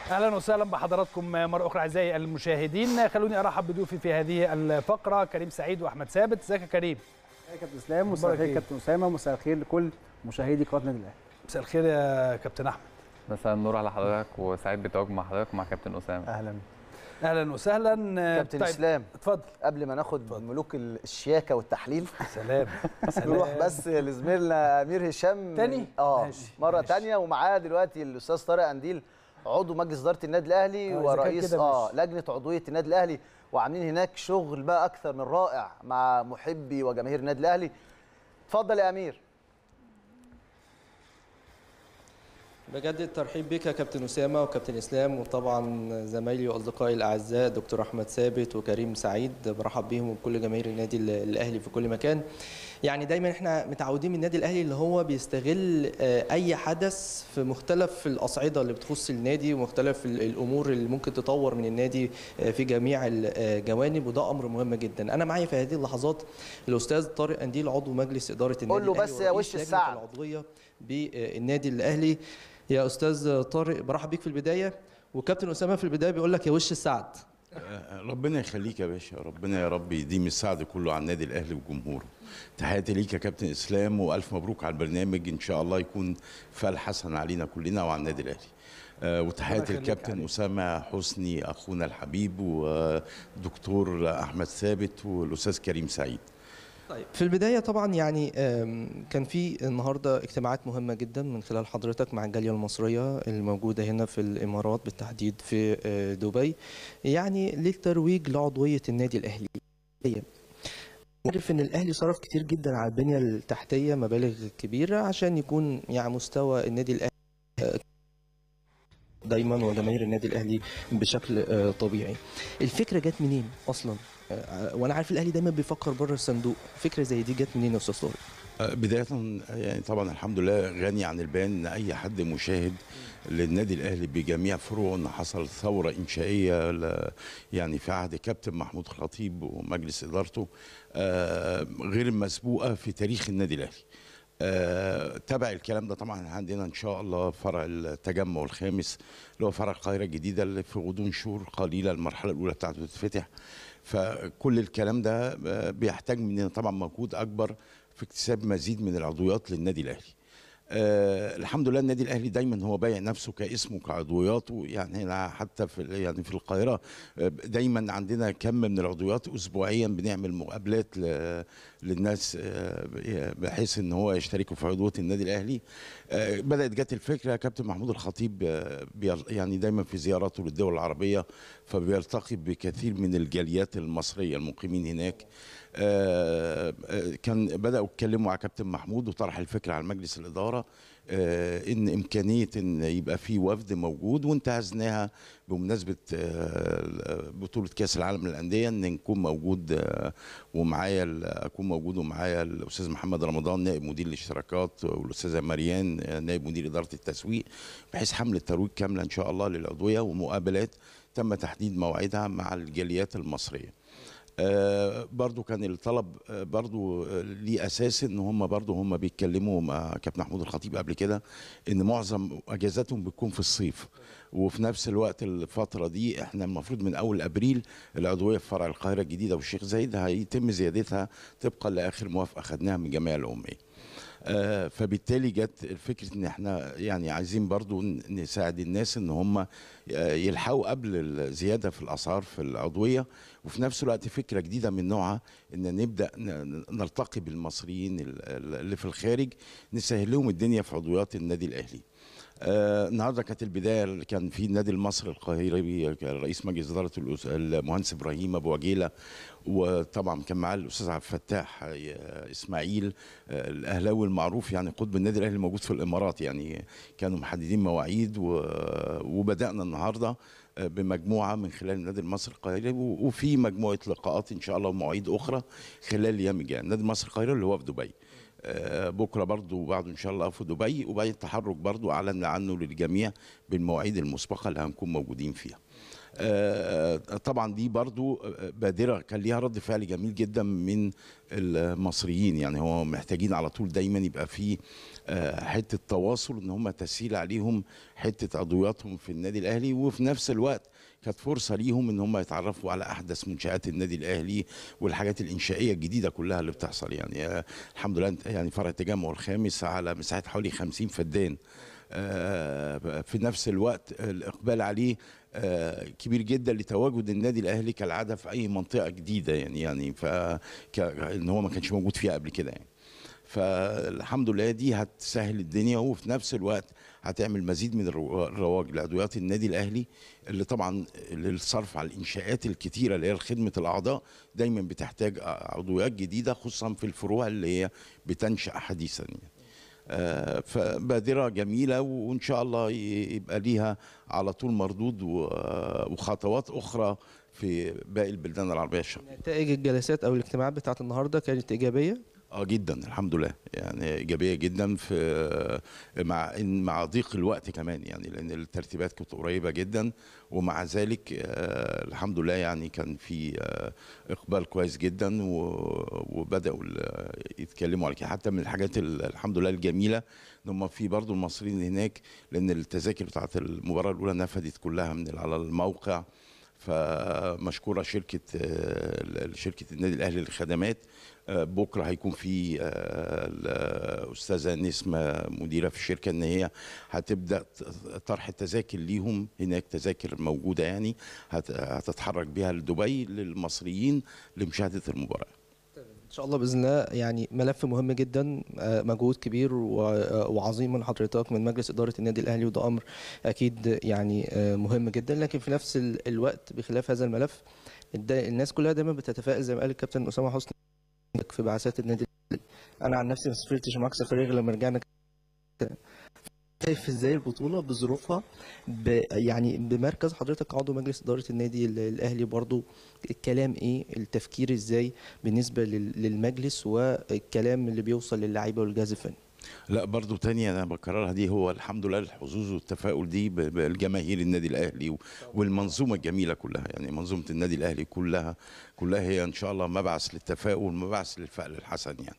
اهلا وسهلا بحضراتكم مره اخرى اعزائي المشاهدين خلوني ارحب بضيوفي في هذه الفقره كريم سعيد واحمد ثابت ازيك يا كريم يا كابتن اسلام مساء الخير كابتن اسامه مساء الخير لكل مشاهدي قناه النادي الاهلي مساء الخير يا كابتن احمد مساء النور على حضرتك وسعيد بالتواجد مع حضرتك ومع كابتن اسامه اهلا اهلا وسهلا كابتن طيب. اسلام اتفضل قبل ما ناخد فضل. ملوك الشياكه والتحليل سلام نروح بس لزميلنا امير هشام تاني اه ماشي. مره ماشي. تانية ومعاه دلوقتي الاستاذ طارق قنديل عضو مجلس اداره النادي الاهلي آه ورئيس اه لجنه عضويه النادي الاهلي وعاملين هناك شغل بقى اكثر من رائع مع محبي وجماهير النادي الاهلي اتفضل يا امير بجد الترحيب بك يا كابتن اسامه وكابتن اسلام وطبعا زمايلي واصدقائي الاعزاء دكتور احمد ثابت وكريم سعيد برحب بيهم وبكل جماهير النادي الاهلي في كل مكان يعني دايما احنا متعودين من النادي الاهلي اللي هو بيستغل اي حدث في مختلف الاصعده اللي بتخص النادي ومختلف الامور اللي ممكن تطور من النادي في جميع الجوانب وده امر مهم جدا انا معايا في هذه اللحظات الاستاذ طارق قنديل عضو مجلس اداره النادي قول له بس يا وش السعد العضويه بالنادي الاهلي يا استاذ طارق برحب بيك في البدايه وكابتن اسامه في البدايه بيقول لك يا وش السعد ربنا يخليك يا باشا ربنا يا رب يديم السعد كله على النادي الاهلي وجمهوره تحياتي ليك يا كابتن اسلام والف مبروك على البرنامج ان شاء الله يكون فال حسن علينا كلنا وعلى النادي الاهلي أه وتحياتي للكابتن اسامه حسني اخونا الحبيب ودكتور احمد ثابت والاستاذ كريم سعيد طيب في البدايه طبعا يعني كان في النهارده اجتماعات مهمه جدا من خلال حضرتك مع الجاليه المصريه الموجوده هنا في الامارات بالتحديد في دبي يعني للترويج لعضويه النادي الاهلي عارف ان الاهلي صرف كتير جدا على البنيه التحتيه مبالغ كبيره عشان يكون يعني مستوى النادي الاهلي دايما وجماهير النادي الاهلي بشكل طبيعي الفكره جت منين اصلا وانا عارف الاهلي دايما بيفكر بره الصندوق فكره زي دي جت منين يا استاذ طارق بداية يعني طبعا الحمد لله غني عن البيان ان اي حد مشاهد للنادي الاهلي بجميع فروعه ان حصل ثورة انشائية يعني في عهد كابتن محمود خطيب ومجلس ادارته غير مسبوقة في تاريخ النادي الاهلي. آه، تبع الكلام ده طبعا عندنا ان شاء الله فرع التجمع الخامس اللي هو فرع القاهره الجديده اللي في غضون شهور قليله المرحله الاولى بتاعته تتفتح فكل الكلام ده بيحتاج مننا طبعا مجهود اكبر في اكتساب مزيد من العضويات للنادي الاهلي. آه الحمد لله النادي الاهلي دايما هو بايع نفسه كاسمه كعضوياته يعني هنا حتى في يعني في القاهره دايما عندنا كم من العضويات اسبوعيا بنعمل مقابلات للناس آه بحيث ان هو يشتركوا في عضويه النادي الاهلي آه بدات جت الفكره كابتن محمود الخطيب يعني دايما في زياراته للدول العربيه فبيلتقي بكثير من الجاليات المصريه المقيمين هناك كان بداوا يتكلموا مع كابتن محمود وطرح الفكره على مجلس الاداره ان امكانيه ان يبقى في وفد موجود وانتهزناها بمناسبه بطوله كاس العالم للانديه ان نكون موجود ومعايا اكون موجود ومعايا الاستاذ محمد رمضان نائب مدير الاشتراكات والاستاذه مريان نائب مدير اداره التسويق بحيث حمله ترويج كامله ان شاء الله للعضويه ومقابلات تم تحديد موعدها مع الجاليات المصريه. آه برضو كان الطلب آه برضو آه ليه اساس ان هم برضو هم بيتكلموا مع كابتن محمود الخطيب قبل كده ان معظم اجازاتهم بتكون في الصيف وفي نفس الوقت الفتره دي احنا المفروض من اول ابريل العضويه في فرع القاهره الجديده والشيخ زايد هيتم زيادتها طبقا لاخر موافقه خدناها من جميع الاميه آه فبالتالي جت فكره ان احنا يعني عايزين برضو نساعد الناس ان هم يلحقوا قبل الزياده في الاسعار في العضويه وفي نفس الوقت فكره جديده من نوعها ان نبدا نلتقي بالمصريين اللي في الخارج نسهل لهم الدنيا في عضويات النادي الاهلي. آه النهارده كانت البدايه كان في النادي المصري القاهري رئيس مجلس اداره المهندس ابراهيم ابو عجيله وطبعا كان معاه الاستاذ عبد الفتاح اسماعيل آه الاهلاوي المعروف يعني قطب النادي الاهلي موجود في الامارات يعني كانوا محددين مواعيد وبدانا النهارده بمجموعه من خلال النادي المصري القاهري وفي مجموعه لقاءات ان شاء الله ومواعيد اخرى خلال الايام الجايه النادي المصري القاهري اللي هو في دبي بكره برضو بعده ان شاء الله في دبي وبعدين التحرك برضو اعلن عنه للجميع بالمواعيد المسبقه اللي هنكون موجودين فيها آه، طبعا دي برضو بادره كان ليها رد فعل جميل جدا من المصريين يعني هو محتاجين على طول دايما يبقى في آه، حته تواصل ان هم تسهيل عليهم حته عضوياتهم في النادي الاهلي وفي نفس الوقت كانت فرصه ليهم ان هم يتعرفوا على احدث منشات النادي الاهلي والحاجات الانشائيه الجديده كلها اللي بتحصل يعني آه، الحمد لله يعني فرع التجمع الخامس على مساحه حوالي 50 فدان آه، في نفس الوقت الاقبال عليه آه، كبير جدا لتواجد النادي الاهلي كالعاده في اي منطقه جديده يعني يعني ف ان هو ما كانش موجود فيها قبل كده يعني فالحمد لله دي هتسهل الدنيا وفي نفس الوقت هتعمل مزيد من الرو- الرواج لعضويات النادي الاهلي اللي طبعا للصرف على الانشاءات الكتيره اللي هي لخدمه الاعضاء دايما بتحتاج عضويات جديده خصوصا في الفروع اللي هي بتنشا حديثا يعني. آه، فبادره جميله وان شاء الله ي- يبقى ليها على طول مردود و- وخطوات اخرى في باقي البلدان العربيه الشقيقه نتائج الجلسات او الاجتماعات بتاعت النهارده كانت ايجابيه اه جدا الحمد لله يعني ايجابيه جدا في مع إن مع ضيق الوقت كمان يعني لان الترتيبات كانت قريبه جدا ومع ذلك آه، الحمد لله يعني كان في آه، اقبال كويس جدا و- وبداوا ال- يتكلموا على كده حتى من الحاجات ال- الحمد لله الجميله ان هم في برضو المصريين هناك لان التذاكر بتاعت المباراه الاولى نفذت كلها من على الموقع فمشكوره شركه آه، شركه النادي الاهلي للخدمات آه، بكره هيكون في آه، الاستاذه نسمه مديره في الشركه ان هي هتبدا ت- طرح التذاكر ليهم هناك تذاكر موجوده يعني هت- هتتحرك بيها لدبي للمصريين لمشاهده المباراه ان شاء الله باذن الله يعني ملف مهم جدا آه، مجهود كبير و- آه، وعظيم من حضرتك من مجلس اداره النادي الاهلي وده امر اكيد يعني آه، مهم جدا لكن في نفس ال- الوقت بخلاف هذا الملف الد- الناس كلها دايما بتتفائل زي ما قال الكابتن اسامه حسني في بعثات النادي الأهلي. انا عن نفسي ما سافرتش معاك سفريه غير لما رجعنا شايف ازاي البطوله بظروفها ب يعني بمركز حضرتك عضو مجلس اداره النادي ال- الاهلي برضو الكلام ايه التفكير ازاي بالنسبه لل- للمجلس والكلام اللي بيوصل للعيبه والجهاز الفني لا برضو تانية انا بكررها دي هو الحمد لله الحظوظ والتفاؤل دي ب- بالجماهير النادي الاهلي و- والمنظومه الجميله كلها يعني منظومه النادي الاهلي كلها كلها هي ان شاء الله مبعث للتفاؤل مبعث للفعل الحسن يعني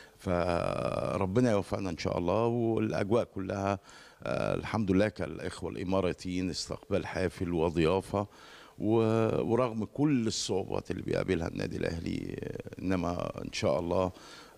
فربنا يوفقنا ان شاء الله والاجواء كلها آه، الحمد لله كالاخوه الاماراتيين استقبال حافل وضيافه و- ورغم كل الصعوبات اللي بيقابلها النادي الاهلي آه، انما ان شاء الله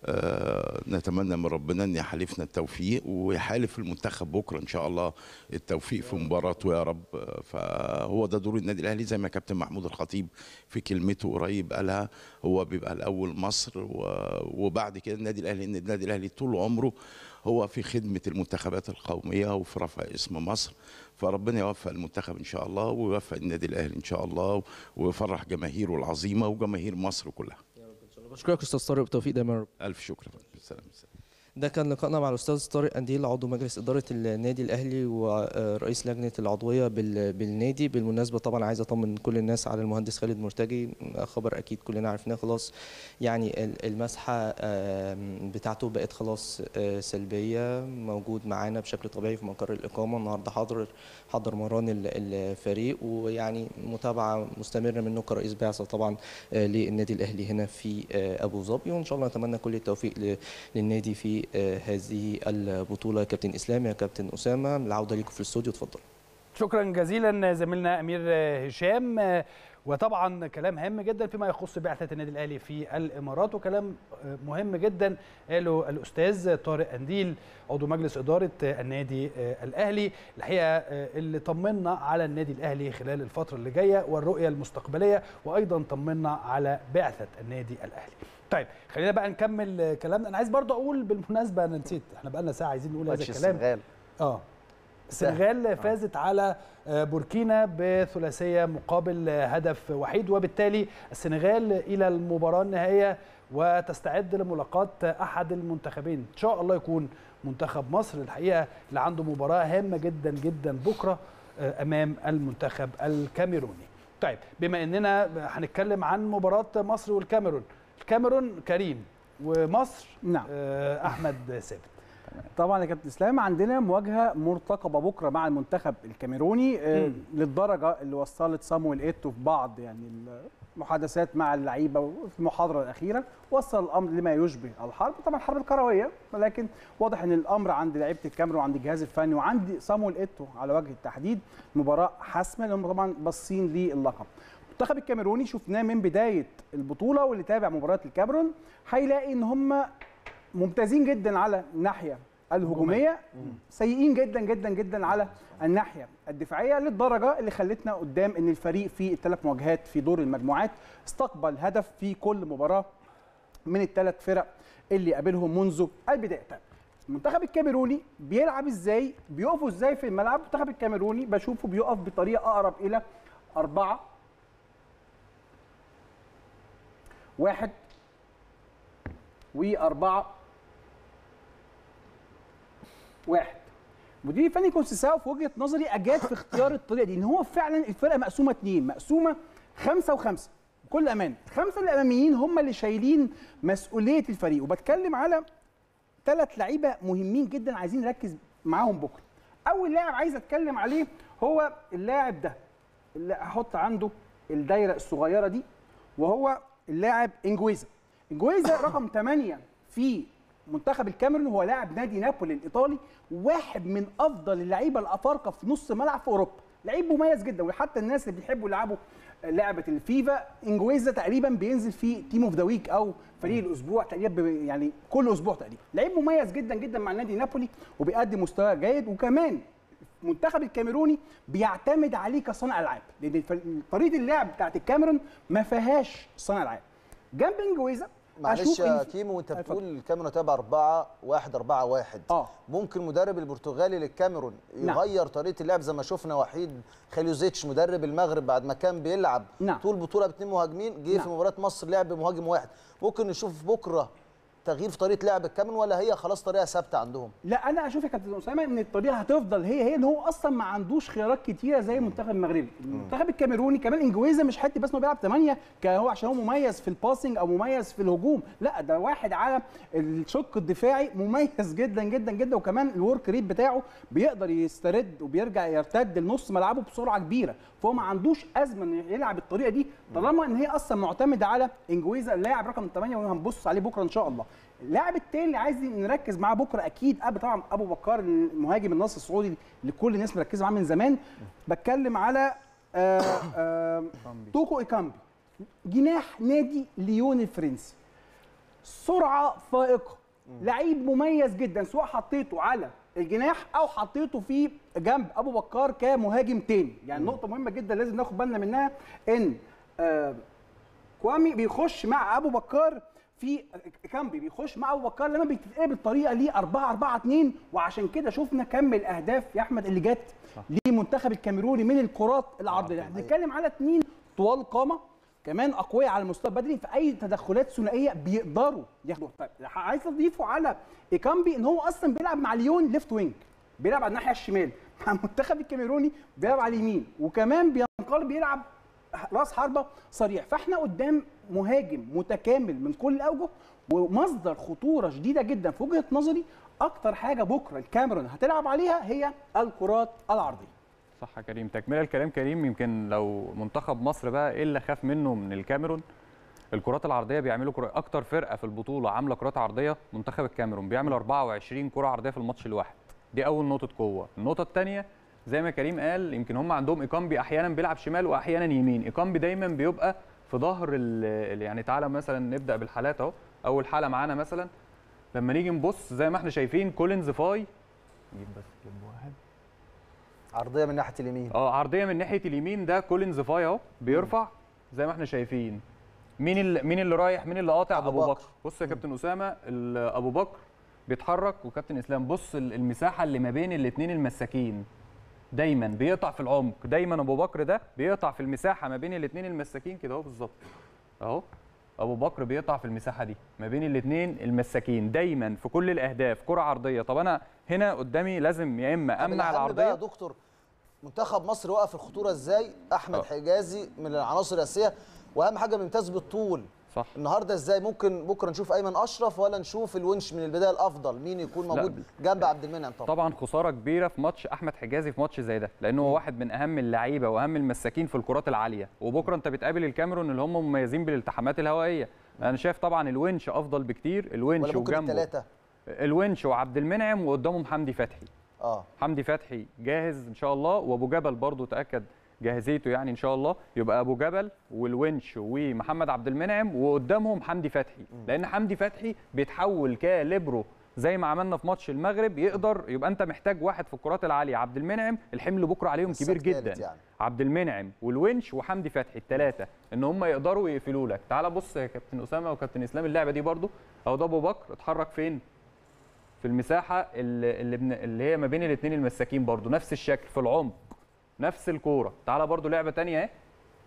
آه، نتمنى من ربنا ان يحالفنا التوفيق ويحالف المنتخب بكره ان شاء الله التوفيق في مباراته يا رب آه، فهو ده دور النادي الاهلي زي ما كابتن محمود الخطيب في كلمته قريب قالها هو بيبقى الاول مصر و- وبعد كده النادي الاهلي ان النادي الاهلي طول عمره هو في خدمه المنتخبات القوميه وفي رفع اسم مصر فربنا يوفق المنتخب ان شاء الله ويوفق النادي الاهلي ان شاء الله ويفرح جماهيره العظيمه وجماهير مصر كلها بشكرك استاذ طارق بالتوفيق دايما يا رب الف شكر يا فندم. سلام سلام ده كان لقائنا مع الاستاذ طارق انديل عضو مجلس اداره النادي الاهلي ورئيس لجنه العضويه بال- بالنادي بالمناسبه طبعا عايز اطمن كل الناس على المهندس خالد مرتجي خبر اكيد كلنا عرفناه خلاص يعني ال- المسحه آم، بتاعته بقت خلاص آه، سلبيه موجود معانا بشكل طبيعي في مقر الاقامه النهارده حاضر حضر مران ال- الفريق ويعني متابعه مستمره منه كرئيس بعثه طبعا آه، للنادي الاهلي هنا في آه، ابو ظبي وان شاء الله نتمنى كل التوفيق ل- للنادي في آه، هذه البطوله يا كابتن اسلام يا كابتن اسامه العوده ليكم في الاستوديو اتفضل شكرا جزيلا زميلنا امير هشام وطبعا كلام هام جدا فيما يخص بعثه النادي الاهلي في الامارات وكلام مهم جدا قاله الاستاذ طارق انديل عضو مجلس اداره النادي الاهلي الحقيقه اللي طمنا على النادي الاهلي خلال الفتره اللي جايه والرؤيه المستقبليه وايضا طمنا على بعثه النادي الاهلي طيب خلينا بقى نكمل كلامنا انا عايز برضو اقول بالمناسبه انا نسيت احنا بقى لنا ساعه عايزين نقول هذا ماتش الكلام السنغال اه السنغال فازت على آه، بوركينا بثلاثيه مقابل آه، هدف وحيد وبالتالي السنغال الى المباراه النهائيه وتستعد لملاقاه احد المنتخبين ان شاء الله يكون منتخب مصر الحقيقه اللي عنده مباراه هامه جدا جدا بكره آه، امام المنتخب الكاميروني طيب بما اننا هنتكلم عن مباراه مصر والكاميرون الكاميرون كريم ومصر نعم آه، احمد ثابت طبعا يا كابتن اسلام عندنا مواجهه مرتقبه بكره مع المنتخب الكاميروني آه، للدرجه اللي وصلت صامويل ايتو في بعض يعني المحادثات مع اللعيبه وفي المحاضره الاخيره وصل الامر لما يشبه الحرب طبعا الحرب الكرويه ولكن واضح ان الامر عند لعيبه الكاميرون وعند الجهاز الفني وعند صامويل ايتو على وجه التحديد مباراه حاسمه لان هم طبعا باصين للقب المنتخب الكاميروني شفناه من بدايه البطوله واللي تابع مباراه الكاميرون هيلاقي ان هم ممتازين جدا على الناحيه الهجوميه سيئين جدا جدا جدا على الناحيه الدفاعيه للدرجه اللي خلتنا قدام ان الفريق في الثلاث مواجهات في دور المجموعات استقبل هدف في كل مباراه من الثلاث فرق اللي قابلهم منذ البدايه طيب المنتخب الكاميروني بيلعب ازاي بيقفوا ازاي في الملعب المنتخب الكاميروني بشوفه بيقف بطريقه اقرب الى أربعة واحد وأربعة واحد مدير الفني كونسيساو في وجهه نظري اجاد في اختيار الطريقه دي ان هو فعلا الفرقه مقسومه اثنين مقسومه خمسه وخمسه بكل امان الخمسه الاماميين هم اللي شايلين مسؤوليه الفريق وبتكلم على ثلاث لعيبه مهمين جدا عايزين نركز معاهم بكره اول لاعب عايز اتكلم عليه هو اللاعب ده اللي هحط عنده الدايره الصغيره دي وهو اللاعب انجويزا انجويزا رقم 8 في منتخب الكاميرون هو لاعب نادي نابولي الايطالي واحد من افضل اللعيبه الافارقه في نص ملعب في اوروبا لعيب مميز جدا وحتى الناس اللي بيحبوا يلعبوا لعبه الفيفا انجويزا تقريبا بينزل في تيم اوف ذا ويك او فريق الاسبوع تقريبا يعني كل اسبوع تقريبا لعيب مميز جدا جدا مع نادي نابولي وبيقدم مستوى جيد وكمان المنتخب الكاميروني بيعتمد عليه كصانع العاب لان الف- طريقه اللعب بتاعت الكاميرون ما فيهاش صانع العاب جنب انجويزا معلش أشوف يا إن- كيمو وانت اتفضل. بتقول الكاميرون هتبقى 4 1 4 1 اه ممكن مدرب البرتغالي للكاميرون نعم. يغير طريقه اللعب زي ما شفنا وحيد خليوزيتش مدرب المغرب بعد ما كان بيلعب نعم. طول بطوله باثنين مهاجمين جه نعم. في مباراه مصر لعب بمهاجم واحد ممكن نشوف بكره تغيير في طريقه لعب الكاميرون ولا هي خلاص طريقه ثابته عندهم لا انا اشوف يا كابتن اسامه ان الطريقه هتفضل هي هي ان هو اصلا ما عندوش خيارات كتيره زي المنتخب المغربي المنتخب الكاميروني كمان انجويزا مش حته بس انه بيلعب 8 هو عشان هو مميز في الباسنج او مميز في الهجوم لا ده واحد على الشق الدفاعي مميز جدا جدا جدا وكمان الورك ريت بتاعه بيقدر يسترد وبيرجع يرتد لنص ملعبه بسرعه كبيره فهو ما عندوش ازمه انه يلعب الطريقه دي طالما ان هي اصلا معتمده على انجويزا اللاعب رقم 8 وهنبص عليه بكره ان شاء الله اللاعب التاني اللي عايز نركز معاه بكره اكيد ابو طبعا ابو بكر المهاجم النصر السعودي اللي كل الناس مركزه معاه من زمان بتكلم على آه آه توكو ايكامبي جناح نادي ليون الفرنسي سرعه فائقه لعيب مميز جدا سواء حطيته على الجناح او حطيته في جنب ابو بكر كمهاجم تاني يعني نقطه مهمه جدا لازم ناخد بالنا منها ان آه كوامي بيخش مع ابو بكر في كامبي بيخش مع ابو بكر لما بتتقلب الطريقه ليه 4 4 2 وعشان كده شفنا كم الاهداف يا احمد اللي جت لمنتخب الكاميروني من الكرات العرضيه احنا بنتكلم على اثنين طوال قامه كمان اقوياء على المستوى البدني في اي تدخلات ثنائيه بيقدروا ياخدوها طيب عايز اضيفه على ايكامبي ان هو اصلا بيلعب مع ليون ليفت وينج بيلعب على الناحيه الشمال مع المنتخب الكاميروني بيلعب على اليمين وكمان بينقلب بيلعب راس حربه صريح فاحنا قدام مهاجم متكامل من كل الاوجه ومصدر خطوره شديده جدا في وجهه نظري اكتر حاجه بكره الكاميرون هتلعب عليها هي الكرات العرضيه صح يا كريم تكمله الكلام كريم يمكن لو منتخب مصر بقى ايه اللي خاف منه من الكاميرون الكرات العرضيه بيعملوا كرة اكتر فرقه في البطوله عامله كرات عرضيه منتخب الكاميرون بيعمل 24 كره عرضيه في الماتش الواحد دي اول نقطه قوه النقطه الثانيه زي ما كريم قال يمكن هم عندهم ايكامبي احيانا بيلعب شمال واحيانا يمين ايكامبي دايما بيبقى في ظهر ال- يعني تعالى مثلا نبدا بالحالات اهو اول حاله معانا مثلا لما نيجي نبص زي ما احنا شايفين كولينز فاي نجيب بس كليب واحد عرضيه من ناحيه اليمين اه عرضيه من ناحيه اليمين ده كولينز فاي اهو بيرفع زي ما احنا شايفين مين اللي مين اللي رايح مين اللي قاطع أبو ابو بكر. بكر بص يا كابتن اسامه ال- ابو بكر بيتحرك وكابتن اسلام بص ال- المساحه اللي ما بين الاثنين المساكين دايما بيقطع في العمق دايما ابو بكر ده بيقطع في المساحه ما بين الاثنين المساكين كده اهو بالظبط اهو ابو بكر بيقطع في المساحه دي ما بين الاثنين المساكين دايما في كل الاهداف كره عرضيه طب انا هنا قدامي لازم يا اما طب امنع الأهم بقى يا العرضيه دكتور منتخب مصر وقف الخطوره ازاي احمد آه. حجازي من العناصر الاساسيه واهم حاجه بيمتاز بالطول صح النهارده ازاي ممكن بكره نشوف ايمن اشرف ولا نشوف الونش من البدايه الافضل مين يكون موجود جنب عبد المنعم طبعا طبعا خساره كبيره في ماتش احمد حجازي في ماتش زي ده لانه هو واحد من اهم اللعيبه واهم المساكين في الكرات العاليه وبكره انت بتقابل الكاميرون اللي هم مميزين بالالتحامات الهوائيه انا شايف طبعا الونش افضل بكتير الونش ولا ممكن وجنبه الثلاثه الونش وعبد المنعم وقدامهم حمدي فتحي اه حمدي فتحي جاهز ان شاء الله وابو جبل برضو تاكد جاهزيته يعني ان شاء الله يبقى ابو جبل والونش ومحمد عبد المنعم وقدامهم حمدي فتحي لان حمدي فتحي بيتحول كليبرو زي ما عملنا في ماتش المغرب يقدر يبقى انت محتاج واحد في الكرات العاليه عبد المنعم الحمل بكره عليهم مساك كبير تالت جدا يعني. عبد المنعم والونش وحمدي فتحي الثلاثه ان هم يقدروا يقفلوا لك تعال بص يا كابتن اسامه وكابتن اسلام اللعبه دي برضو اهو ده ابو بكر اتحرك فين في المساحه اللي اللي, بن... اللي هي ما بين الاثنين المساكين برضو نفس الشكل في العمق نفس الكوره تعالى برضو لعبه تانية اهي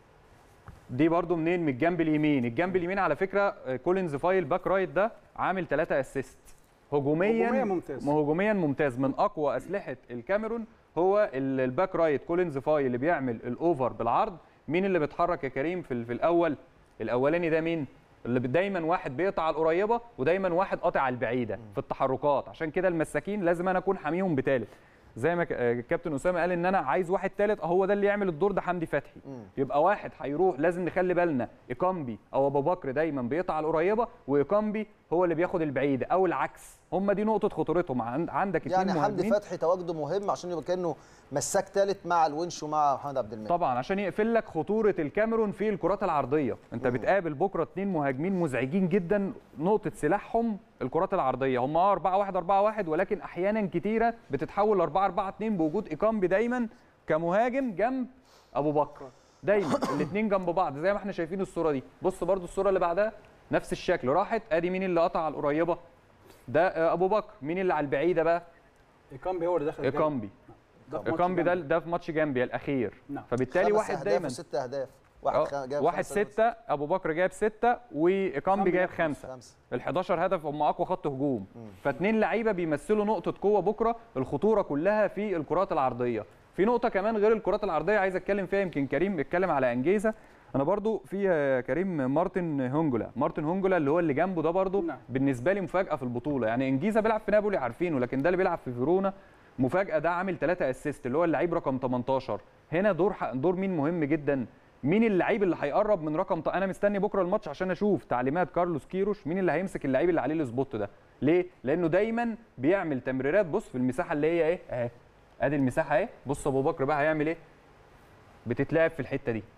دي برضو منين من الجنب اليمين الجنب اليمين على فكره آه، كولينز فايل باك رايت ده عامل 3 اسيست هجوميا هجوميا ممتاز. هجوميا ممتاز من اقوى اسلحه الكاميرون هو ال- الباك رايت كولينز فاي اللي بيعمل الاوفر بالعرض مين اللي بيتحرك يا كريم في, ال- في الاول الاولاني ده مين اللي ب- دايما واحد بيقطع على القريبه ودايما واحد قاطع على البعيده في التحركات عشان كده المساكين لازم انا اكون حاميهم بتالت زي ما ك- آه، الكابتن اسامه قال ان انا عايز واحد تالت هو ده اللي يعمل الدور ده حمدي فتحي يبقى واحد هيروح لازم نخلي بالنا ايكامبي او ابو بكر دايما بيقطع على القريبه وايكامبي هو اللي بياخد البعيده او العكس هم دي نقطه خطورتهم عن- عندك اتنين يعني حمدي مهاجمين فتحي تواجده مهم عشان يبقى كانه مساك ثالث مع الونش ومع محمد عبد المنعم طبعا عشان يقفل لك خطوره الكاميرون في الكرات العرضيه انت بتقابل بكره اتنين مهاجمين مزعجين جدا نقطه سلاحهم الكرات العرضيه هم اه 4 1 4 1 ولكن احيانا كتيره بتتحول ل 4 4 2 بوجود ايكامبي دايما كمهاجم جنب ابو بكر دايما الاثنين جنب بعض زي ما احنا شايفين الصوره دي بص برضو الصوره اللي بعدها نفس الشكل راحت ادي مين اللي قطع على القريبه ده آه، ابو بكر مين اللي على البعيده بقى ايكامبي هو اللي دخل الجول. ايكامبي ده في ماتش ايكامبي ده جامد. ده في ماتش جامبيا الاخير نعم. فبالتالي خمس واحد أهداف دايما وست اهداف واحد آه، خ... جاب واحد خمسة ستة ابو بكر جايب ستة وايكامبي جايب جايب خمسة خمسة. ال 11 هدف هم اقوى خط هجوم فاتنين لعيبه بيمثلوا نقطه قوه بكره الخطوره كلها في الكرات العرضيه في نقطه كمان غير الكرات العرضيه عايز اتكلم فيها يمكن كريم اتكلم على انجيزه انا برضو في آه، كريم مارتن هونجولا مارتن هونجولا اللي هو اللي جنبه ده برضو نعم. بالنسبه لي مفاجاه في البطوله يعني انجيزا بيلعب في نابولي عارفينه لكن ده اللي بيلعب في فيرونا مفاجاه ده عامل 3 اسيست اللي هو اللعيب رقم 18 هنا دور ح- دور مين مهم جدا مين اللعيب اللي هيقرب من رقم ط... انا مستني بكره الماتش عشان اشوف تعليمات كارلوس كيروش مين اللي هيمسك اللعيب اللي عليه السبوت ده ليه لانه دايما بيعمل تمريرات بص في المساحه اللي هي ايه اهي ادي المساحه اهي بص ابو بكر بقى هيعمل ايه بتتلعب في الحته دي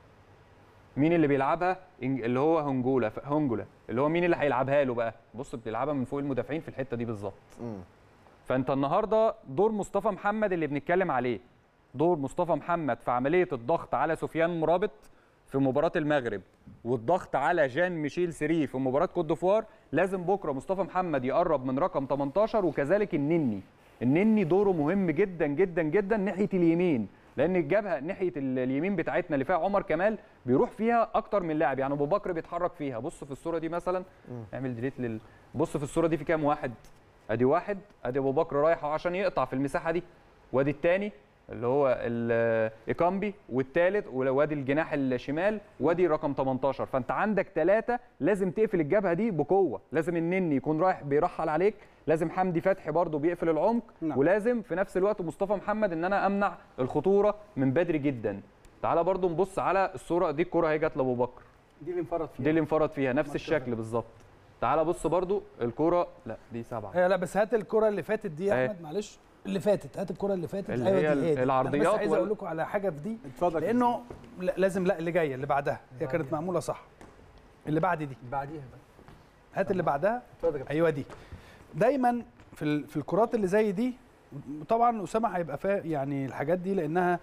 مين اللي بيلعبها إنج- اللي هو هونجولا ف- هونجولا اللي هو مين اللي هيلعبها له بقى بص بتلعبها من فوق المدافعين في الحته دي بالظبط مم. فانت النهارده دور مصطفى محمد اللي بنتكلم عليه دور مصطفى محمد في عمليه الضغط على سفيان مرابط في مباراه المغرب والضغط على جان ميشيل سيري في مباراه كوت ديفوار لازم بكره مصطفى محمد يقرب من رقم 18 وكذلك النني النني دوره مهم جدا جدا جدا ناحيه اليمين لان الجبهه ناحيه ال- اليمين بتاعتنا اللي فيها عمر كمال بيروح فيها اكتر من لاعب يعني ابو بكر بيتحرك فيها بص في الصوره دي مثلا اعمل ديليت لل بص في الصوره دي في كام واحد ادي واحد ادي ابو بكر رايح أهو عشان يقطع في المساحه دي وادي الثاني اللي هو ال- ايكامبي والثالث وادي الجناح الشمال وادي رقم 18 فانت عندك ثلاثه لازم تقفل الجبهه دي بقوه لازم النني يكون رايح بيرحل عليك لازم حمدي فتحي برضه بيقفل العمق نعم. ولازم في نفس الوقت مصطفى محمد ان انا امنع الخطوره من بدري جدا تعالى برضه نبص على الصوره دي الكره هي جت لابو بكر دي اللي انفرد فيها دي اللي انفرد فيها نفس الشكل بالظبط تعالى بص برضه الكره لا دي سبعه آه، لا بس هات الكره اللي فاتت دي يا أهي. احمد معلش اللي فاتت هات الكره اللي فاتت اللي ايوه هي دي هي دي. العرضيات انا بس عايز ولا- اقول لكم على حاجه في دي اتفضل لانه لا- لازم لا اللي جايه اللي بعدها هي كانت معموله صح اللي بعد دي بعديها بقى هات اللي بعدها اتفضل يا كابتن. ايوه دي دايما في ال- في الكرات اللي زي دي طبعا اسامه هيبقى فا يعني الحاجات دي لانها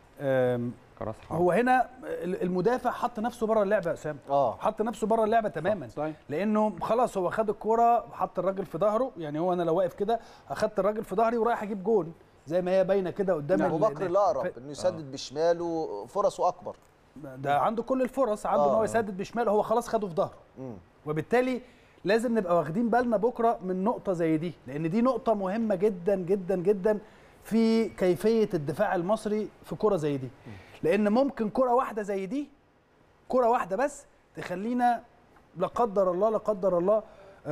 آم، كراس حرب هو هنا ال- المدافع حط نفسه بره اللعبه يا اسامه اه حط نفسه بره اللعبه تماما صحيح لانه خلاص هو خد الكوره حط الراجل في ظهره يعني هو انا لو واقف كده اخدت الراجل في ظهري ورايح اجيب جون زي ما هي باينه كده قدام ابو ال- بكر الاقرب ف- انه يسدد بشماله فرصه اكبر ده عنده كل الفرص عنده ان هو آه. يسدد بشماله هو خلاص خده في ظهره مم. وبالتالي لازم نبقى واخدين بالنا بكره من نقطه زي دي لان دي نقطه مهمه جدا جدا جدا في كيفيه الدفاع المصري في كره زي دي لان ممكن كره واحده زي دي كره واحده بس تخلينا لا قدر الله لا قدر الله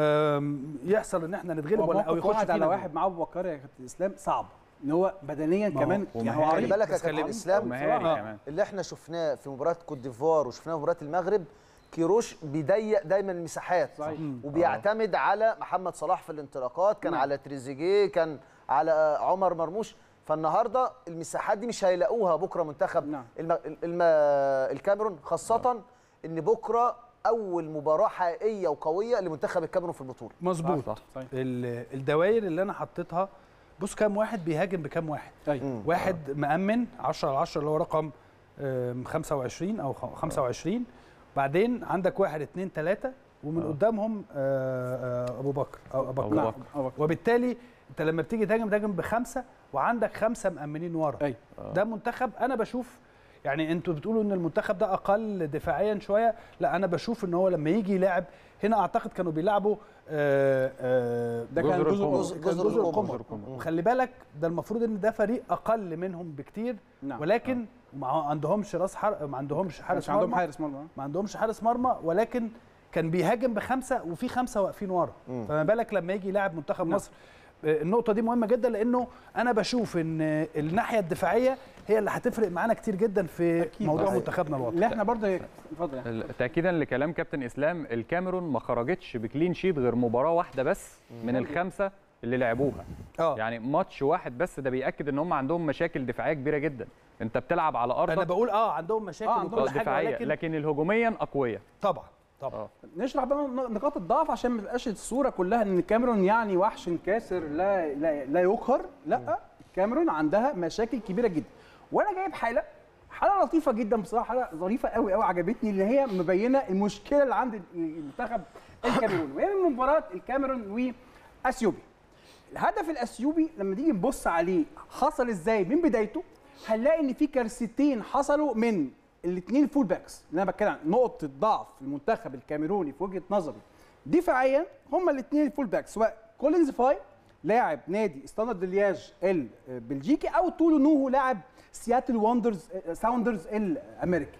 آم، يحصل ان احنا نتغلب ولا او موقف يخش واحد على فينا واحد مع ابو بكر يا كابتن اسلام صعب ان هو بدنيا ما هو- كمان يعني هو ومهاري. خلي عريض بالك يا بس خلي كابتن بالك. اسلام ومهاري بصراحة. كمان اللي احنا شفناه في مباراه كوت ديفوار وشفناه في مباراه المغرب كيروش بيضيق دايما المساحات صحيح. وبيعتمد على محمد صلاح في الانطلاقات كان نعم. على تريزيجيه كان على عمر مرموش فالنهارده المساحات دي مش هيلاقوها بكره منتخب نعم. الم... الم... الكاميرون خاصه ان بكره اول مباراه حقيقيه وقويه لمنتخب الكاميرون في البطوله مظبوط صح. صحيح. ال- الدوائر اللي انا حطيتها بص كام واحد بيهاجم بكام واحد ايوه واحد مأمن 10 على 10 اللي هو رقم آم، 25 او خ- 25 بعدين عندك واحد اثنين ثلاثة ومن قدامهم آه، آه، ابو بكر او ابو أبو بكر نعم بكر. أبو بكر. وبالتالي انت لما بتيجي تهاجم تهاجم بخمسه وعندك خمسه مأمنين ورا ايوه ده منتخب انا بشوف يعني انتوا بتقولوا ان المنتخب ده اقل دفاعيا شويه لا انا بشوف ان هو لما يجي يلعب هنا اعتقد كانوا بيلعبوا آه، آه، ده كان جزر جزء القمر. جزء- كان جزر جزر القمر. القمر خلي بالك ده المفروض ان ده فريق اقل منهم بكتير نعم. ولكن ما عندهمش راس حر... ما عندهمش حارس مش عندهم مرمى حارس مرمى ما عندهمش حارس مرمى ولكن كان بيهاجم بخمسه وفي خمسه واقفين ورا فما بالك لما يجي يلاعب منتخب نعم. مصر آه، النقطه دي مهمه جدا لانه انا بشوف ان آه، الناحيه الدفاعيه هي اللي هتفرق معانا كتير جدا في أكيد. موضوع صحيح. منتخبنا الوطني اللي احنا برضه اتفضل يعني. ال- تاكيدا لكلام كابتن اسلام الكاميرون ما خرجتش بكلين شيت غير مباراه واحده بس من الخمسه اللي لعبوها اه يعني ماتش واحد بس ده بياكد ان هم عندهم مشاكل دفاعيه كبيره جدا انت بتلعب على انا ارضك بقول اه عندهم مشاكل آه، عندهم وكل حاجه دفاعيه ولكن لكن الهجوميا اقوياء طبعا طبعا اه نشرح بقى نقاط الضعف عشان ما تبقاش الصوره كلها ان الكاميرون يعني وحش كاسر لا لا, لا يقهر لا الكاميرون عندها مشاكل كبيره جدا وانا جايب حاله حاله لطيفه جدا بصراحه حاله ظريفه قوي قوي عجبتني اللي هي مبينه المشكله اللي عند المنتخب الكاميرون وهي من مباراه الكاميرون واثيوبيا الهدف الاثيوبي لما نيجي نبص عليه حصل ازاي من بدايته هنلاقي ان في كارثتين حصلوا من الاثنين فول باكس اللي انا بتكلم عن نقطه ضعف المنتخب الكاميروني في وجهه نظري دفاعيا هما الاثنين الفول باكس سواء كولينز فاي لاعب نادي ستاندرد لياج البلجيكي او تولو نوهو لاعب سياتل وندرز ساوندرز الامريكي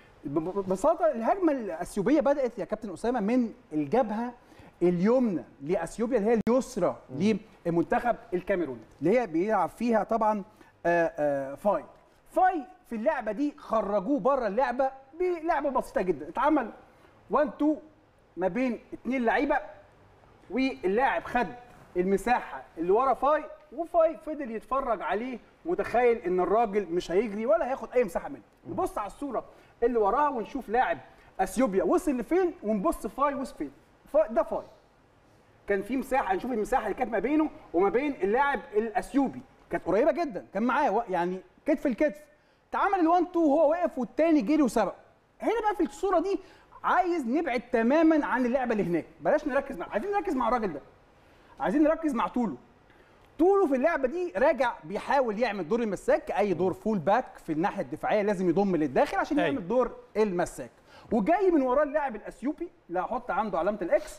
ببساطه الهجمه الاثيوبيه بدات يا كابتن اسامه من الجبهه اليمنى لاثيوبيا اللي هي اليسرى للمنتخب الكاميروني اللي هي بيلعب فيها طبعا آه، آه، فاي فاي في اللعبه دي خرجوه بره اللعبه بلعبه بسيطه جدا اتعمل 1 2 ما بين اثنين لعيبه واللاعب خد المساحه اللي ورا فاي وفاي فضل يتفرج عليه متخيل ان الراجل مش هيجري ولا هياخد اي مساحه منه نبص على الصوره اللي وراها ونشوف لاعب اثيوبيا وصل لفين ونبص فاي وصل فين فا- ده فاي كان في مساحه نشوف المساحه اللي كانت ما بينه وما بين اللاعب الاثيوبي كانت قريبه جدا كان معاه و- يعني كتف الكتف اتعمل ال1 2 وهو واقف والتاني جري وسبق هنا بقى في الصوره دي عايز نبعد تماما عن اللعبه اللي هناك بلاش نركز مع عايزين نركز مع الراجل ده عايزين نركز مع طولو طولو في اللعبه دي راجع بيحاول يعمل دور المساك كاي دور فول باك في الناحيه الدفاعيه لازم يضم للداخل عشان أيوة. يعمل دور المساك وجاي من وراه اللاعب الاثيوبي اللي هحط عنده علامه الاكس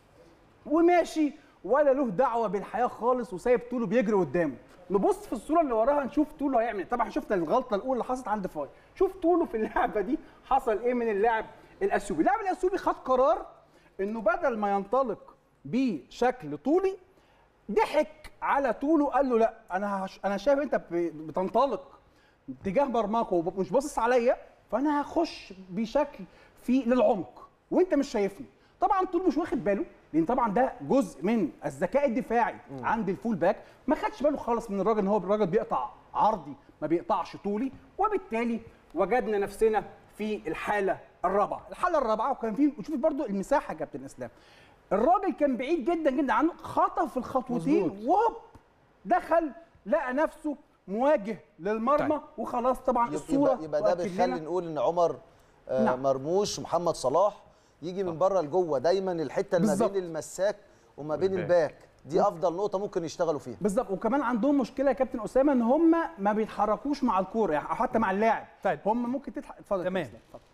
وماشي ولا له دعوه بالحياه خالص وسايب طوله بيجري قدامه نبص في الصوره اللي وراها نشوف طوله هيعمل إيه. طبعا شفنا الغلطه الاولى اللي حصلت عند فاي شوف طوله في اللعبه دي حصل ايه من اللاعب الاثيوبي اللاعب الاثيوبي خد قرار انه بدل ما ينطلق بشكل طولي ضحك على طوله قال له لا انا هش... انا شايف انت ب- بتنطلق اتجاه مرماكو ومش باصص عليا فانا هخش بشكل في للعمق وانت مش شايفني طبعا طول مش واخد باله لان طبعا ده جزء من الذكاء الدفاعي عند الفول باك ما خدش باله خالص من الراجل ان هو الراجل بيقطع عرضي ما بيقطعش طولي وبالتالي وجدنا نفسنا في الحاله الرابعه الحاله الرابعه وكان في وشوف برضو المساحه يا كابتن اسلام الراجل كان بعيد جدا جدا عنه خطف الخطوتين وهوب دخل لقى نفسه مواجه للمرمى طيب. وخلاص طبعا يبقى, الصوره يبقى ده تؤكد بيخلي لنا نقول ان عمر آه نعم. مرموش ومحمد صلاح يجي من بره لجوه دايما الحته اللي ما بالظبط. بين المساك وما بين والباك. الباك دي افضل نقطه ممكن يشتغلوا فيها بالظبط وكمان عندهم مشكله يا كابتن اسامه ان هم ما بيتحركوش مع الكوره يعني أو حتى مع اللاعب طيب. هم ممكن تضحك اتفضل يا تمام. كابتن إسلام، اتفضل.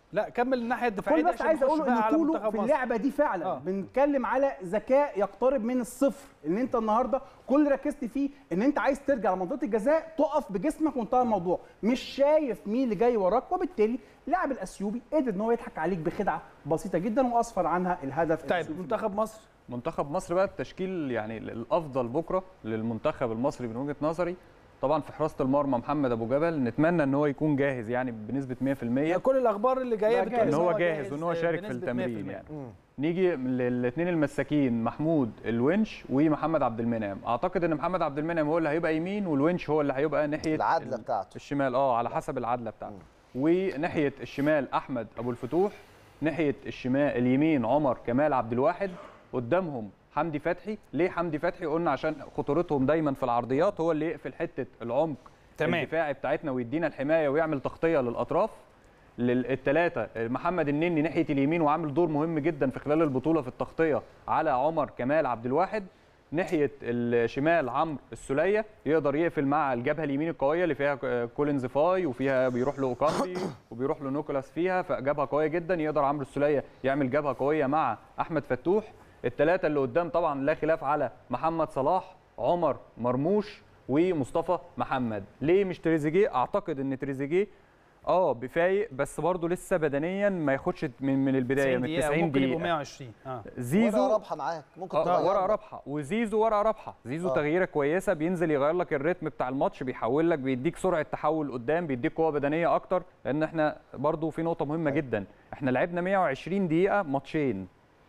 لا كمل الناحيه الدفاعيه كل دي بس عشان عايز نخش اقوله بقى ان على طوله منتخب في مصر. اللعبه دي فعلا آه. آه. بنتكلم على ذكاء يقترب من الصفر ان انت النهارده كل اللي ركزت فيه ان انت عايز ترجع لمنطقه الجزاء تقف بجسمك وانتهى الموضوع مش شايف مين اللي جاي وراك وبالتالي اللاعب الاثيوبي قدر ان هو يضحك عليك بخدعه بسيطه جدا واسفر عنها الهدف طيب الأثيوبي. منتخب مصر منتخب مصر بقى التشكيل يعني الافضل بكره للمنتخب المصري من وجهه نظري طبعا في حراسه المرمى محمد ابو جبل نتمنى ان هو يكون جاهز يعني بنسبه 100% كل الاخبار اللي جايه لا، بتقول جاهز. ان هو جاهز وان هو شارك في بنسبة التمرين 100%. يعني نيجي للاثنين المساكين محمود الونش ومحمد عبد المنعم اعتقد ان محمد عبد المنعم هو اللي هيبقى يمين والونش هو اللي هيبقى ناحيه العدله ال- بتاعته الشمال اه على حسب العدله بتاعته وناحيه الشمال احمد ابو الفتوح ناحيه الشمال اليمين عمر كمال عبد الواحد قدامهم حمدي فتحي ليه حمدي فتحي قلنا عشان خطورتهم دايما في العرضيات هو اللي يقفل حته العمق تمام. الدفاعي بتاعتنا ويدينا الحمايه ويعمل تغطيه للاطراف للثلاثه محمد النني ناحيه اليمين وعامل دور مهم جدا في خلال البطوله في التغطيه على عمر كمال عبد الواحد ناحيه الشمال عمرو السوليه يقدر يقفل مع الجبهه اليمين القويه اللي فيها كولينز فاي وفيها بيروح له اوكامبي وبيروح له نيكولاس فيها فجبهه قويه جدا يقدر عمرو السوليه يعمل جبهه قويه مع احمد فتوح الثلاثه اللي قدام طبعا لا خلاف على محمد صلاح عمر مرموش ومصطفى محمد ليه مش تريزيجيه اعتقد ان تريزيجيه اه بفايق بس برضه لسه بدنيا ما ياخدش من من البدايه 90 من دقيقة 90 ممكن يبقوا دقيقه 120 اه ورقه زيزو رابحه معاك ممكن اه تغير ورقه لك. رابحه وزيزو ورقه رابحه زيزو آه. تغييره كويسه بينزل يغير لك الريتم بتاع الماتش بيحول لك بيديك سرعه تحول قدام بيديك قوه بدنيه اكتر لان احنا برضو في نقطه مهمه جدا احنا لعبنا 120 دقيقه ماتشين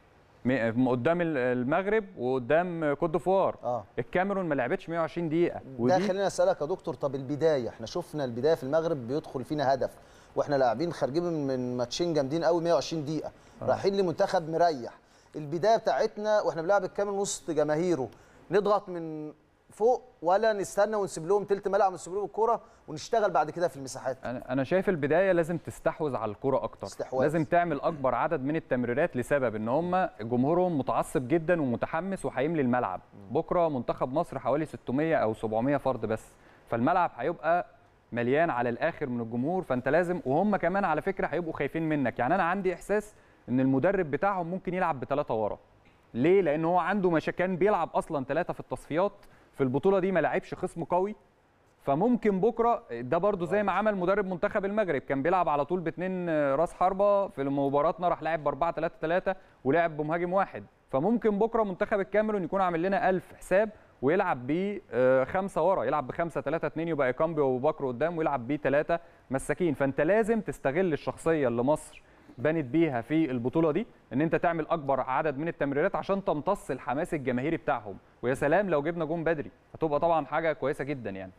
م- قدام ال- المغرب وقدام كوت ديفوار اه الكاميرون ما لعبتش 120 دقيقه ده خلينا اسالك يا دكتور طب البدايه احنا شفنا البدايه في المغرب بيدخل فينا هدف واحنا لاعبين خارجين من- من ماتشين جامدين قوي 120 دقيقه رايحين لمنتخب مريح البدايه بتاعتنا واحنا بنلعب الكاميرون وسط جماهيره نضغط من فوق ولا نستنى ونسيب لهم تلت ملعب ونسيب لهم الكوره ونشتغل بعد كده في المساحات انا انا شايف البدايه لازم تستحوذ على الكره اكتر استحواذ. لازم تعمل اكبر عدد من التمريرات لسبب ان هم جمهورهم متعصب جدا ومتحمس وهيملي الملعب بكره منتخب مصر حوالي 600 او 700 فرد بس فالملعب هيبقى مليان على الاخر من الجمهور فانت لازم وهم كمان على فكره هيبقوا خايفين منك يعني انا عندي احساس ان المدرب بتاعهم ممكن يلعب بثلاثه ورا ليه لان هو عنده مشا كان بيلعب اصلا ثلاثه في التصفيات في البطوله دي ما لعبش خصم قوي فممكن بكره ده برضو زي ما عمل مدرب منتخب المغرب كان بيلعب على طول باثنين راس حربه في مباراتنا راح لعب ب 4 3 3 ولعب بمهاجم واحد فممكن بكره منتخب الكاميرون يكون عامل لنا 1000 حساب ويلعب بيه آه، خمسه ورا يلعب بخمسه 3 2 يبقى كامبي وابو بكر قدام ويلعب بيه ثلاثه مساكين فانت لازم تستغل الشخصيه اللي مصر بنت بيها في البطوله دي ان انت تعمل اكبر عدد من التمريرات عشان تمتص الحماس الجماهيري بتاعهم ويا سلام لو جبنا جون بدري هتبقى طبعا حاجه كويسه جدا يعني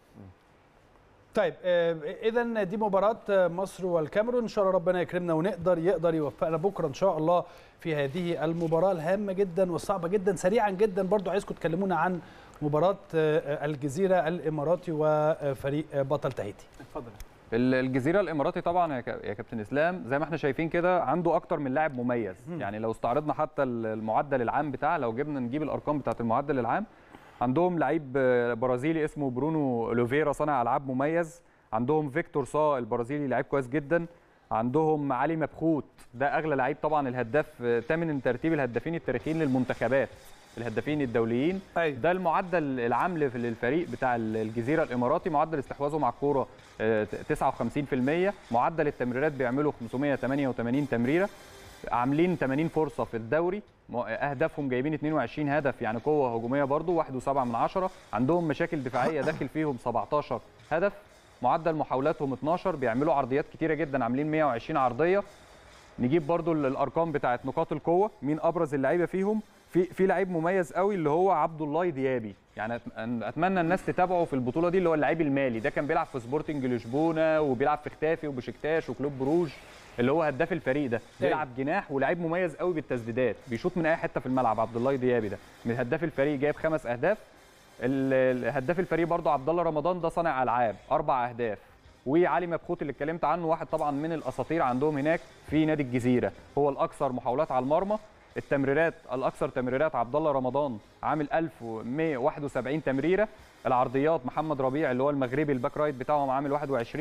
طيب اذا دي مباراه آه، مصر والكاميرون ان شاء الله ربنا يكرمنا ونقدر يقدر يوفقنا بكره ان شاء الله في هذه المباراه الهامه جدا والصعبه جدا سريعا جدا برضو عايزكم تكلمونا عن مباراه آه، الجزيره الاماراتي وفريق آه، بطل تهيتي اتفضل ال- الجزيره الاماراتي طبعا يا كا- يا كابتن اسلام زي ما احنا شايفين كده عنده اكتر من لاعب مميز يعني لو استعرضنا حتى ال- المعدل العام بتاعه لو جبنا نجيب الارقام بتاعه المعدل العام عندهم لعيب آه، برازيلي اسمه برونو اوليفيرا صانع العاب مميز عندهم فيكتور صا البرازيلي لعيب كويس جدا عندهم علي مبخوت ده اغلى لعيب طبعا الهداف آه، تامن ترتيب الهدافين التاريخيين للمنتخبات الهدافين الدوليين أيوة. ده المعدل العام لف- للفريق بتاع ال- الجزيره الاماراتي معدل استحواذه مع الكوره آه، ت- 59% معدل التمريرات بيعملوا 588 تمريره عاملين 80 فرصه في الدوري م- اهدافهم جايبين 22 هدف يعني قوه هجوميه برضو 1.7 من عشرة عندهم مشاكل دفاعيه داخل فيهم 17 هدف معدل محاولاتهم 12 بيعملوا عرضيات كتيره جدا عاملين 120 عرضيه نجيب برضو ال- الارقام بتاعت نقاط القوه مين ابرز اللعيبه فيهم في في لعيب مميز قوي اللي هو عبد الله ديابي يعني أت- أن- اتمنى الناس تتابعه في البطوله دي اللي هو اللعيب المالي ده كان بيلعب في سبورتنج لشبونه وبيلعب في ختافي وبشكتاش وكلوب بروج اللي هو هداف الفريق ده بيلعب جناح ولعيب مميز قوي بالتسديدات بيشوط من اي حته في الملعب عبد الله ديابي ده من هداف الفريق جايب خمس اهداف ال- ال- هداف الفريق برضه عبد الله رمضان ده صانع العاب اربع اهداف وعلي مبخوت اللي اتكلمت عنه واحد طبعا من الاساطير عندهم هناك في نادي الجزيره هو الاكثر محاولات على المرمى التمريرات الاكثر تمريرات عبد الله رمضان عامل 1171 تمريره العرضيات محمد ربيع اللي هو المغربي الباك رايت بتاعهم عامل 21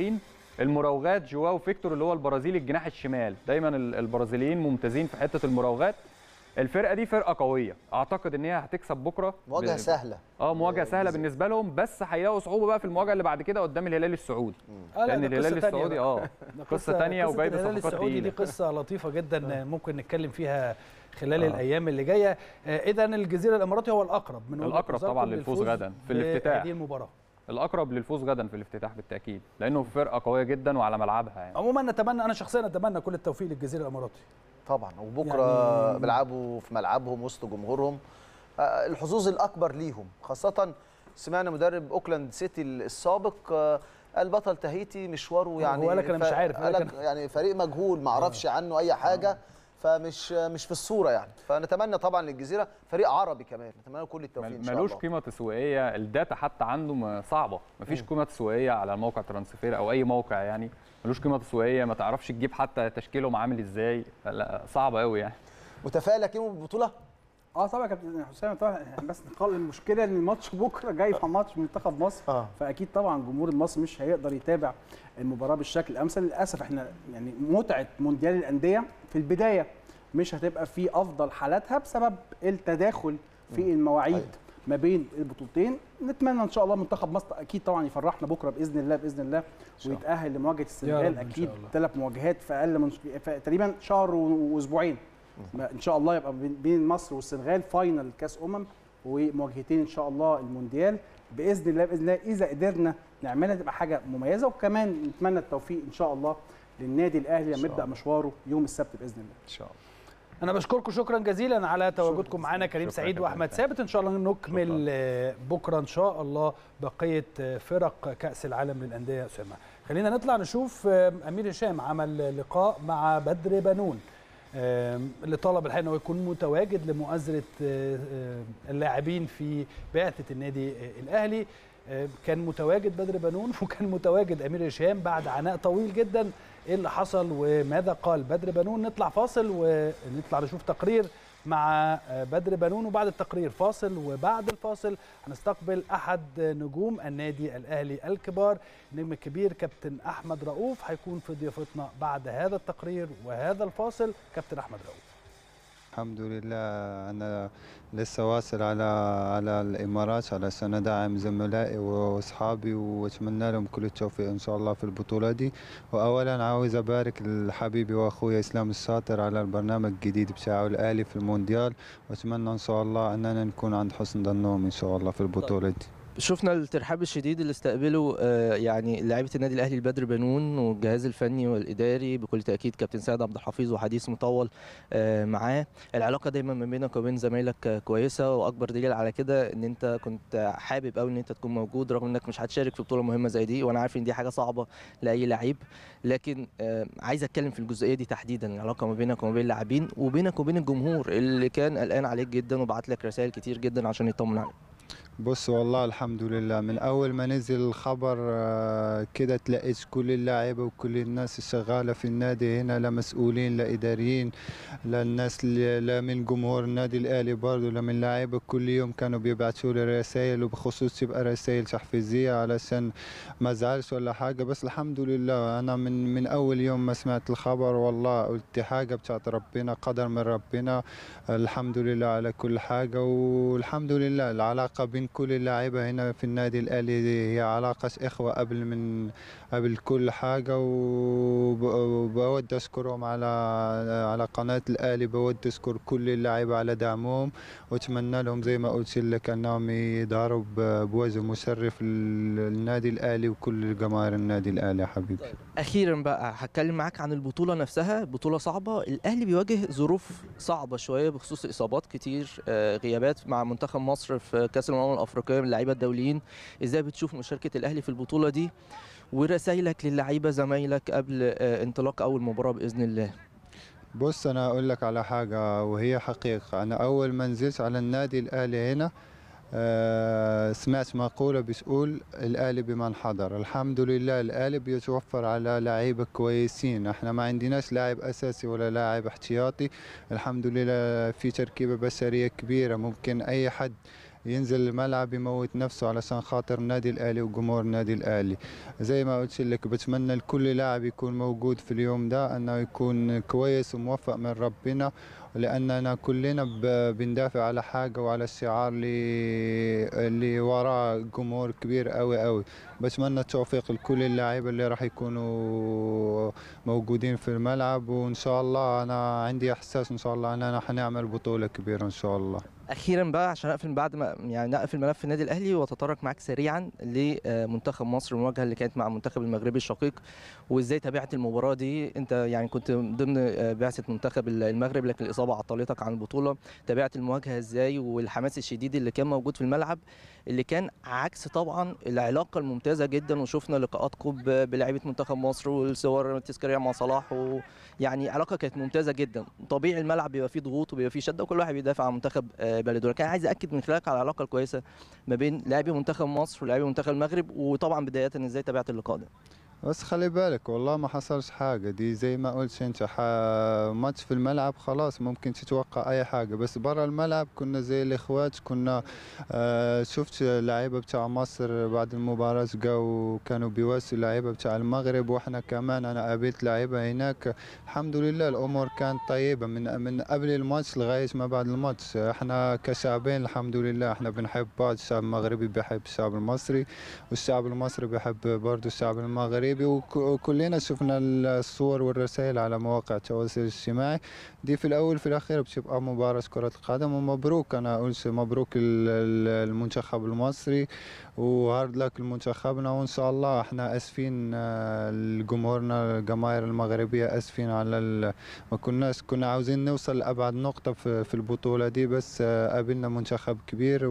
المراوغات جواو فيكتور اللي هو البرازيلي الجناح الشمال دايما ال- البرازيليين ممتازين في حته المراوغات الفرقه دي فرقه قويه اعتقد ان هي هتكسب بكره مواجهه ب- سهله اه مواجهه سهله بالنسبه لهم بس هيلاقوا صعوبه بقى في المواجهه اللي بعد كده قدام الهلال السعودي آه، لا، لان ده الهلال قصة تانية السعودي بقى. اه ده قصه تانية قصة وجايبه الهلال صفقات السعودي دي تقيله قصه لطيفه جدا ممكن نتكلم فيها خلال آه. الايام اللي جايه اذا الجزيره الاماراتي هو الاقرب من وجهة الأقرب نظركم طبعاً للفوز غداً في الافتتاح. هذه المباراه الاقرب للفوز غدا في الافتتاح بالتاكيد لانه فرقه قويه جدا وعلى ملعبها يعني عموما نتمنى انا شخصيا اتمنى كل التوفيق للجزيره الاماراتي طبعا وبكره يعني- بيلعبوا في ملعبهم وسط جمهورهم آه، الحظوظ الاكبر ليهم خاصه سمعنا مدرب اوكلاند سيتي السابق آه، قال بطل تهيتي مشواره يعني قال لك أنا مش ف- عارف، قال قال لك لك يعني فريق مجهول ما اعرفش عنه اي حاجه فمش مش في الصوره يعني فنتمنى طبعا للجزيره فريق عربي كمان نتمنى كل التوفيق ان شاء ملوش الله قيمه تسويقيه الداتا حتى عنده م- صعبه مفيش قيمه تسويقيه على موقع ترانسفير او اي موقع يعني ملوش قيمه تسويقيه ما تعرفش تجيب حتى تشكيلهم عامل ازاي لا صعبه قوي يعني متفائل يا كيمو بالبطوله اه طبعا يا كابتن حسام طبعا إحنا بس نقل المشكله ان الماتش بكره جاي في ماتش منتخب مصر آه. فاكيد طبعا جمهور المصري مش هيقدر يتابع المباراه بالشكل الامثل للاسف احنا يعني متعه مونديال الانديه في البدايه مش هتبقى في افضل حالاتها بسبب التداخل في المواعيد أيوة. ما بين البطولتين نتمنى ان شاء الله منتخب مصر اكيد طبعا يفرحنا بكره باذن الله باذن الله شاء الله. ويتاهل لمواجهه يا السنغال رب إن اكيد شاء الله. ثلاث مواجهات في اقل من في تقريبا شهر و- واسبوعين ما- ان شاء الله يبقى بين- بين مصر والسنغال فاينل كاس امم ومواجهتين ان شاء الله المونديال باذن الله باذن الله اذا قدرنا نعملها تبقى حاجه مميزه وكمان نتمنى التوفيق ان شاء الله للنادي الاهلي لما يبدا مشواره يوم السبت باذن الله ان شاء الله انا بشكركم شكرا جزيلا على تواجدكم معنا كريم شكراً سعيد كابتن واحمد حسام. ثابت ان شاء الله نكمل آه، بكره ان شاء الله بقيه آه، فرق كاس العالم للانديه اسامه خلينا نطلع نشوف آه، امير هشام عمل لقاء مع بدر بنون آه، اللي طلب الحقيقه انه يكون متواجد لمؤازره آه، آه، اللاعبين في بعثه النادي آه، الاهلي آه، كان متواجد بدر بنون وكان متواجد امير هشام بعد عناء طويل جدا ايه اللي حصل وماذا قال بدر بنون نطلع فاصل ونطلع نشوف تقرير مع آه، بدر بنون وبعد التقرير فاصل وبعد الفاصل هنستقبل احد نجوم النادي الاهلي الكبار النجم الكبير كابتن احمد رؤوف هيكون في ضيافتنا بعد هذا التقرير وهذا الفاصل كابتن احمد رؤوف الحمد لله أنا لسه واصل على على الإمارات علشان أدعم زملائي وأصحابي وأتمنى لهم كل التوفيق إن شاء الله في البطولة دي وأولا عاوز أبارك لحبيبي وأخوي إسلام الشاطر على البرنامج الجديد بتاعه الآلي في المونديال وأتمنى إن شاء الله أننا نكون عند حسن ظنهم إن شاء الله في البطولة دي شفنا الترحاب الشديد اللي استقبله آه، يعني لاعيبه النادي الاهلي البدر بنون والجهاز الفني والاداري بكل تاكيد كابتن سيد عبد الحفيظ وحديث مطول آه، معاه العلاقه دايما ما بينك وبين زمايلك آه، كويسه واكبر دليل على كده ان انت كنت حابب قوي ان انت تكون موجود رغم انك مش هتشارك في بطوله مهمه زي دي وانا عارف ان دي حاجه صعبه لاي لعيب لكن آه، عايز اتكلم في الجزئيه دي تحديدا العلاقه ما بينك وما بين اللاعبين وبينك وبين الجمهور اللي كان قلقان عليك جدا وبعت لك رسائل كتير جدا عشان يطمن عليك بص والله الحمد لله من اول ما نزل الخبر آه، كده تلاقيت كل اللاعيبه وكل الناس الشغاله في النادي هنا لا مسؤولين لا اداريين لا الناس اللي- لا من جمهور النادي الاهلي برضه لا من لاعيبه كل يوم كانوا بيبعتوا لي رسائل وبخصوص تبقى رسائل تحفيزيه علشان ما ازعلش ولا حاجه بس الحمد لله انا من من اول يوم ما سمعت الخبر والله قلت حاجه بتاعت ربنا قدر من ربنا الحمد لله على كل حاجة والحمد لله العلاقة بين كل اللاعيبة هنا في النادي الأهلي دي هي علاقة إخوة قبل من قبل كل حاجة وب- وبود أشكرهم على على قناة الأهلي بود أشكر كل اللاعيبة على دعمهم وأتمنى لهم زي ما قلت لك أنهم يظهروا ب- بوجه مشرف للنادي الأهلي وكل جماهير النادي الأهلي يا حبيبي اخيرا بقى هتكلم معاك عن البطوله نفسها بطوله صعبه الاهلي بيواجه ظروف صعبه شويه بخصوص اصابات كتير آه، غيابات مع منتخب مصر في كاس الامم الافريقيه من اللعيبه الدوليين ازاي بتشوف مشاركه الاهلي في البطوله دي ورسائلك للعيبه زمايلك قبل آه، انطلاق اول مباراه باذن الله بص انا اقول لك على حاجه وهي حقيقه انا اول ما نزلت على النادي الاهلي هنا آه، سمعت مقولة بتقول الأهلي بمن حضر الحمد لله الأهلي بيتوفر على لعيبة كويسين احنا ما عندناش لاعب أساسي ولا لاعب احتياطي الحمد لله في تركيبة بشرية كبيرة ممكن أي حد ينزل الملعب يموت نفسه علشان خاطر النادي الاهلي وجمهور النادي الاهلي زي ما قلت لك بتمنى لكل لاعب يكون موجود في اليوم ده انه يكون كويس وموفق من ربنا لاننا كلنا ب- بندافع على حاجه وعلى الشعار اللي اللي وراه جمهور كبير قوي قوي بتمنى التوفيق لكل اللاعيبه اللي راح يكونوا موجودين في الملعب وان شاء الله انا عندي احساس ان شاء الله اننا حنعمل بطوله كبيره ان شاء الله اخيرا بقى عشان اقفل بعد ما يعني نقفل ملف النادي الاهلي واتطرق معاك سريعا لمنتخب مصر المواجهه اللي كانت مع المنتخب المغربي الشقيق وازاي تابعت المباراه دي انت يعني كنت ضمن آه، بعثه منتخب المغرب لكن الاصابه عطلتك عن البطوله تابعت المواجهه ازاي والحماس الشديد اللي كان موجود في الملعب اللي كان عكس طبعا العلاقه الممتازه جدا وشفنا لقاءاتكم ب- بلاعيبه منتخب مصر والصور التذكاريه مع صلاح ويعني علاقه كانت ممتازه جدا طبيعي الملعب بيبقى فيه ضغوط وبيبقى فيه شده وكل واحد بيدافع عن منتخب آه، بلده لكن عايز اكد من خلالك على العلاقه الكويسه ما بين لاعبي منتخب مصر ولاعبي منتخب المغرب وطبعا بدايه ازاي تابعت اللقاء ده بس خلي بالك والله ما حصلش حاجة دي زي ما قلت انت ح... ماتش في الملعب خلاص ممكن تتوقع اي حاجة بس برا الملعب كنا زي الاخوات كنا آه شفت اللعيبة بتاع مصر بعد المباراة جاوا كانوا بيواسوا اللعيبة بتاع المغرب واحنا كمان انا قابلت لعيبة هناك الحمد لله الامور كانت طيبة من من قبل الماتش لغاية ما بعد الماتش احنا كشعبين الحمد لله احنا بنحب بعض الشعب المغربي بيحب الشعب المصري والشعب المصري بيحب برضه الشعب المغربي وك- وكلنا شفنا الصور والرسائل على مواقع التواصل الاجتماعي دي في الاول في الاخير بتبقى مباراة كرة القدم ومبروك انا اقول مبروك ال- ال- المنتخب المصري وهارد لك لمنتخبنا وان شاء الله احنا اسفين آه، لجمهورنا الجماهير المغربيه اسفين على ال... ما كناش كنا عاوزين نوصل لابعد نقطه في, في البطوله دي بس آه، قابلنا منتخب كبير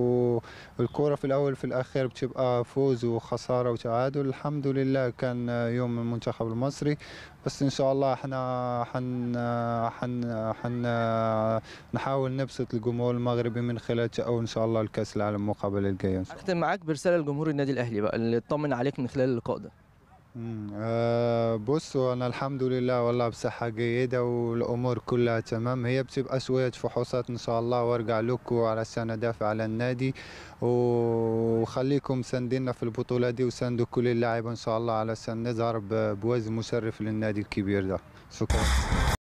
والكوره في الاول في الاخير بتبقى فوز وخساره وتعادل الحمد لله كان آه، يوم المنتخب المصري بس ان شاء الله احنا حن حن حن نحاول نبسط الجمهور المغربي من خلال تأهل ان شاء الله لكاس العالم المقابله الجايه ان شاء الله اختم معاك برساله لجمهور النادي الاهلي بقى اللي اطمن عليك من خلال اللقاء ده مم. آه بصوا انا الحمد لله والله بصحه جيده والامور كلها تمام هي بتبقى شويه فحوصات ان شاء الله وارجع لكم علشان ادافع على النادي وخليكم ساندينا في البطوله دي وساندوا كل اللاعبين ان شاء الله علشان نظهر ب- بوزن مشرف للنادي الكبير ده شكرا